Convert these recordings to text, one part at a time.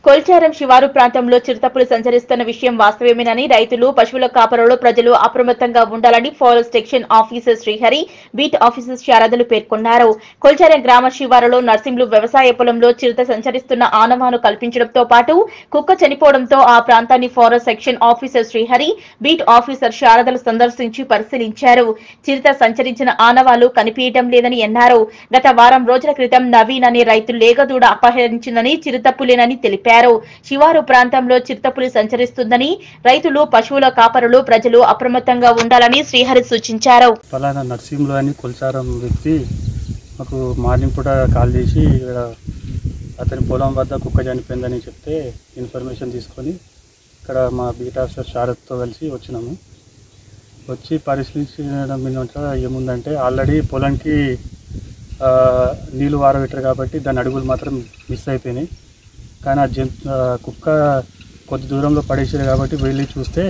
కొల్చారం శివారు ప్రాంతంలో చిరుతపులు సంచరిస్తున్న విషయం వాస్తవమేనని రైతులు పశువుల కాపరులు ప్రజలు అప్రమత్తంగా ఉండాలని forest section officer Srihari beat officer శారదలు పేర్కొన్నారు కొల్చారం గ్రామ శివారులో నర్సింహులు వ్యవసాయ పొలంలో చిరుత సంచరిస్తున్న ఆనవాను కల్పించడంతో పాటు కుక్క చనిపోవడంతో ఆ ప్రాంతాన్ని forest section officer Srihari beat officer శారదలు సందర్శించి పరిశీలించారు చిరుత సంచరించిన ఆనవాలు కనిపించడం లేదని అన్నారు గత వారం రోజుల క్రితం నవీన్ అనే రైతు లేగదూడ అపహరించిందని చిరుతపులేనని తెలిపారు శివారు ప్రాంతంలో చిరుతపులి సంచరిస్తుందని రైతులు పశువుల కాపరులు ప్రజలు అప్రమత్తంగా ఉండాలని శ్రీహరి సూచించారు ఫలానా నర్సింహులు అని కొల్చారం వ్యక్తి మాకు మార్నింగ్ పూట కాల్ చేసి ఇక్కడ అతని పొలం వద్ద కుక్క చనిపోయిందని చెప్తే ఇన్ఫర్మేషన్ తీసుకొని ఇక్కడ మా బీట్ ఆఫీసర్ శారద్తో కలిసి వచ్చినాము వచ్చి పరిశీలించడం మీద ఏముందంటే ఆల్రెడీ పొలంకి ఆ, నీళ్ళు వారబెట్టారు కాబట్టి దాని అడుగులు మాత్రం మిస్ అయిపోయినాయి కానీ ఆ జంతు ఆ, కుక్క కొద్ది దూరంలో పడేసారు కాబట్టి వెళ్ళి చూస్తే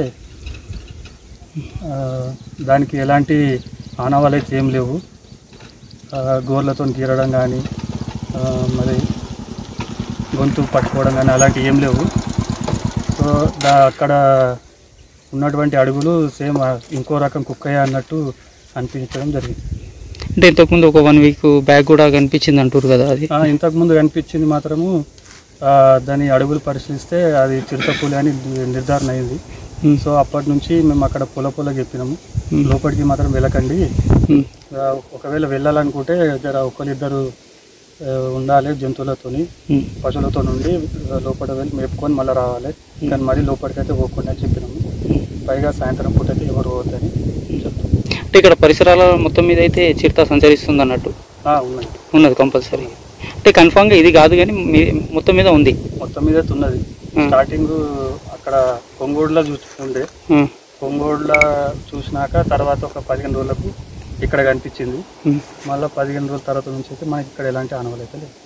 ఆ, దానికి ఎలాంటి ఆనవాళ్ళు అయితే ఏం లేవు ఆ, గోర్లతో గీరడం కానీ మరి గొంతు పట్టుకోవడం కానీ అలాంటివి ఏం లేవు సో దా అక్కడ ఉన్నటువంటి అడుగులు సేమ్ ఇంకో రకం కుక్కయ్య అన్నట్టు అనిపించడం జరిగింది అంటే ఇంతకుముందు ఒక వన్ వీక్ బ్యాక్ కూడా కనిపించింది అంటారు కదా అది ఆ, ఇంతకుముందు కనిపించింది మాత్రము ఆ, దాని అడుగులు పరిశీలిస్తే అది చిరుతపులి అని నిర్ధారణ అయింది ఉమ్, సో అప్పటి నుంచి మేము అక్కడ పొల పొల చెప్పినాము ఉమ్, లోపలికి మాత్రం వెళ్ళకండి ఉమ్, ఆ, ఒకవేళ వెళ్ళాలనుకుంటే జర ఒకరిద్దరు ఆ, ఉండాలి జంతువులతోని ఉమ్. పశువులతో నుండి ఆ, లోపల వెళ్ళి మేపుకొని మళ్ళీ రావాలి కానీ మరీ లోపలికి అయితే పోకుండా అని చెప్పినాము పైగా సాయంత్రం పూట అయితే ఎవరు పోవద్దని చెప్తాం అంటే ఇక్కడ పరిసరాల మొత్తం మీద అయితే చిరుత సంచరిస్తుంది అన్నట్టు ఆ, ఉన్నాయి ఉన్నది కంపల్సరీ అంటే కన్ఫామ్గా ఇది కాదు కానీ మీ- మొత్తం మీద ఉంది మొత్తం మీద అయితే ఉన్నది ఉమ్. స్టార్టింగ్ అక్కడ కొంగోడులో చూస్తుండే ఉమ్, కొంగోడులో చూసినాక తర్వాత ఒక పదిహేను రోజులకు ఇక్కడ కనిపించింది ఉమ్. మళ్ళీ పదిహేను రోజుల తర్వాత నుంచి అయితే మనకి ఇక్కడ ఎలాంటి ఆనవాళ్ళు అయితే లేవు